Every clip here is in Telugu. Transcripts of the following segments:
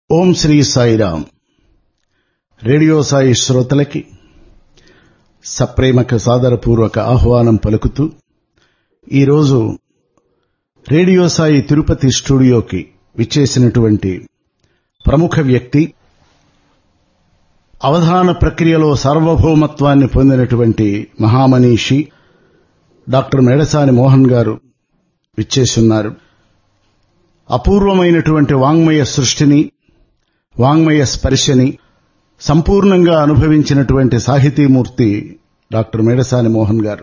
ఓం శ్రీ సాయిరామ్ రేడియో సాయి శ్రోతలకి సప్రేమక సాదరపూర్వక ఆహ్వానం పలుకుతూ ఈరోజు రేడియో సాయి తిరుపతి స్టూడియోకి విచ్చేసినటువంటి ప్రముఖ వ్యక్తి అవధాన ప్రక్రియలో సార్వభౌమత్వాన్ని పొందినటువంటి మహామనీషి డాక్టర్ మేడసాని మోహన్ గారు విచ్చేసున్నారు అపూర్వమైనటువంటి వాంగ్మయ సృష్టిని వాంగ్మయ స్పర్శని సంపూర్ణంగా అనుభవించినటువంటి సాహితీమూర్తి డాక్టర్ మేడసాని మోహన్ గారు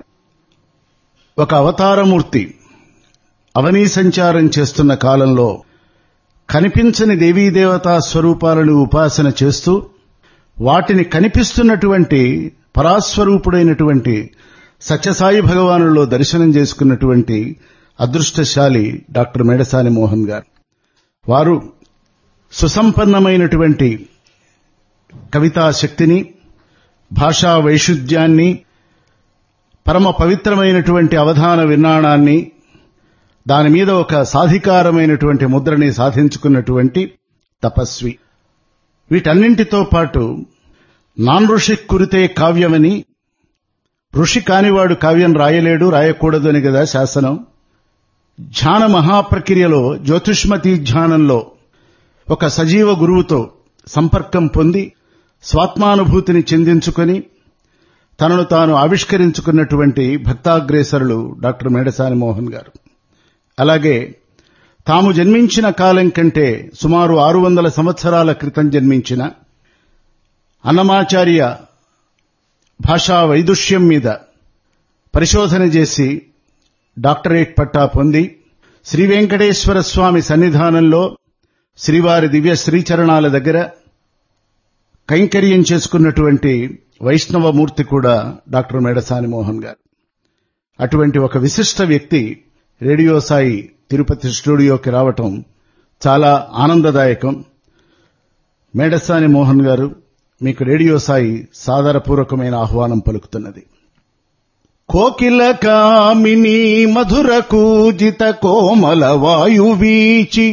ఒక అవతారమూర్తి అవనీ సంచారం చేస్తున్న కాలంలో కనిపించని దేవీదేవతా స్వరూపాలను ఉపాసన చేస్తూ వాటిని కనిపిస్తున్నటువంటి పరాస్వరూపుడైనటువంటి సత్యసాయి భగవానులో దర్శనం చేసుకున్నటువంటి అదృష్టశాలి డాక్టర్ మేడసాని మోహన్ గారు వారు సుసంపన్నమైనటువంటి కవితా శక్తిని భాషా వైశుద్ధ్యాన్ని పరమ పవిత్రమైనటువంటి అవధాన విన్నాణాన్ని దాని మీద ఒక సాధికారమైనటువంటి ముద్రని సాధించుకున్నటువంటి తపస్వి వీటన్నింటితో పాటు నాన్ ఋషి కురితే కావ్యమని ఋషి కానివాడు కావ్యం రాయలేడు రాయకూడదు అని కదా శాసనం ధ్యాన మహాప్రక్రియలో జ్యోతిష్మతి ధ్యానంలో ఒక సజీవ గురువుతో సంపర్కం పొంది స్వాత్మానుభూతిని చెందించుకొని తనను తాను ఆవిష్కరించుకున్నటువంటి భక్తాగ్రేసరులు డాక్టర్ మేడసాని మోహన్ గారు అలాగే తాము జన్మించిన కాలం కంటే సుమారు ఆరు వందల సంవత్సరాల క్రితం జన్మించిన అన్నమాచార్య భాషా వైదుష్యం మీద పరిశోధన చేసి డాక్టరేట్ పట్టా పొంది శ్రీ వెంకటేశ్వర స్వామి సన్నిధానంలో శ్రీవారి దివ్య శ్రీచరణాల దగ్గర కైంకర్యం చేసుకున్నటువంటి వైష్ణవమూర్తి కూడా డాక్టర్ మేడసాని మోహన్ గారు అటువంటి ఒక విశిష్ట వ్యక్తి రేడియో సాయి తిరుపతి స్టూడియోకి రావటం చాలా ఆనందదాయకం మేడసాని మోహన్ గారు మీకు రేడియో సాయి సాదరపూర్వకమైన ఆహ్వానం పలుకుతున్నది కోకిల కామిని మధుర కూజిత కోమల వాయువీచి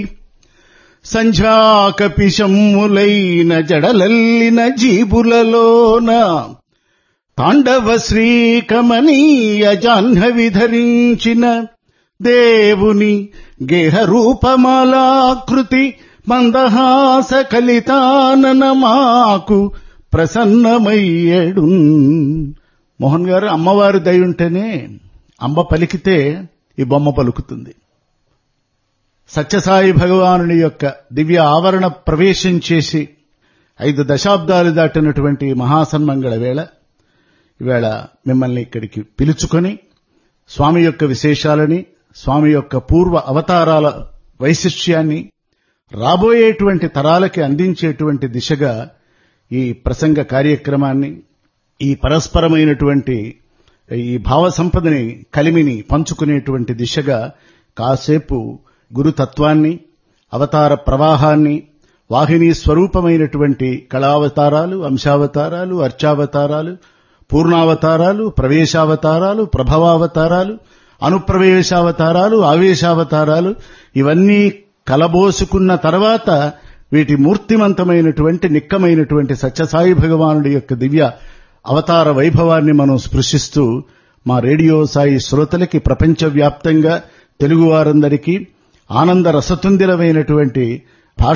సంధ్యాకపిశమ్ములైన జడలల్లిన జీబులలోన తాండవ శ్రీకమనీయ జాహ్నవి ధరించిన దేవుని గేహరూపమాలాకృతి మందహాస కలితానన మాకు ప్రసన్నమయ్యడు మోహన్ గారు అమ్మవారి దయ ఉంటేనే అంబ పలికితే ఈ బొమ్మ పలుకుతుంది సత్యసాయి భగవానుని యొక్క దివ్య ఆవరణ ప్రవేశం చేసి ఐదు దశాబ్దాలు దాటినటువంటి మహాసన్మంగళ వేళ ఈవేళ మిమ్మల్ని ఇక్కడికి పిలుచుకొని స్వామి యొక్క విశేషాలని స్వామి యొక్క పూర్వ అవతారాల వైశిష్యాన్ని రాబోయేటువంటి తరాలకి అందించేటువంటి దిశగా ఈ ప్రసంగ కార్యక్రమాన్ని ఈ పరస్పరమైనటువంటి ఈ భావ సంపదని కలిమిని పంచుకునేటువంటి దిశగా కాసేపు గురుతత్వాన్ని అవతార ప్రవాహాన్ని వాహిని స్వరూపమైనటువంటి కళావతారాలు అంశావతారాలు అర్చావతారాలు పూర్ణావతారాలు ప్రవేశావతారాలు ప్రభవావతారాలు అనుప్రవేశావతారాలు ఆవేశావతారాలు ఇవన్నీ కలబోసుకున్న తర్వాత వీటి మూర్తిమంతమైనటువంటి నిక్కమైనటువంటి సత్యసాయి భగవానుడి యొక్క దివ్య అవతార వైభవాన్ని మనం స్పృశిస్తూ మా రేడియో సాయి శ్రోతలకి ప్రపంచవ్యాప్తంగా తెలుగు వారందరికీ ఆనంద రసతుందిరమైనటువంటి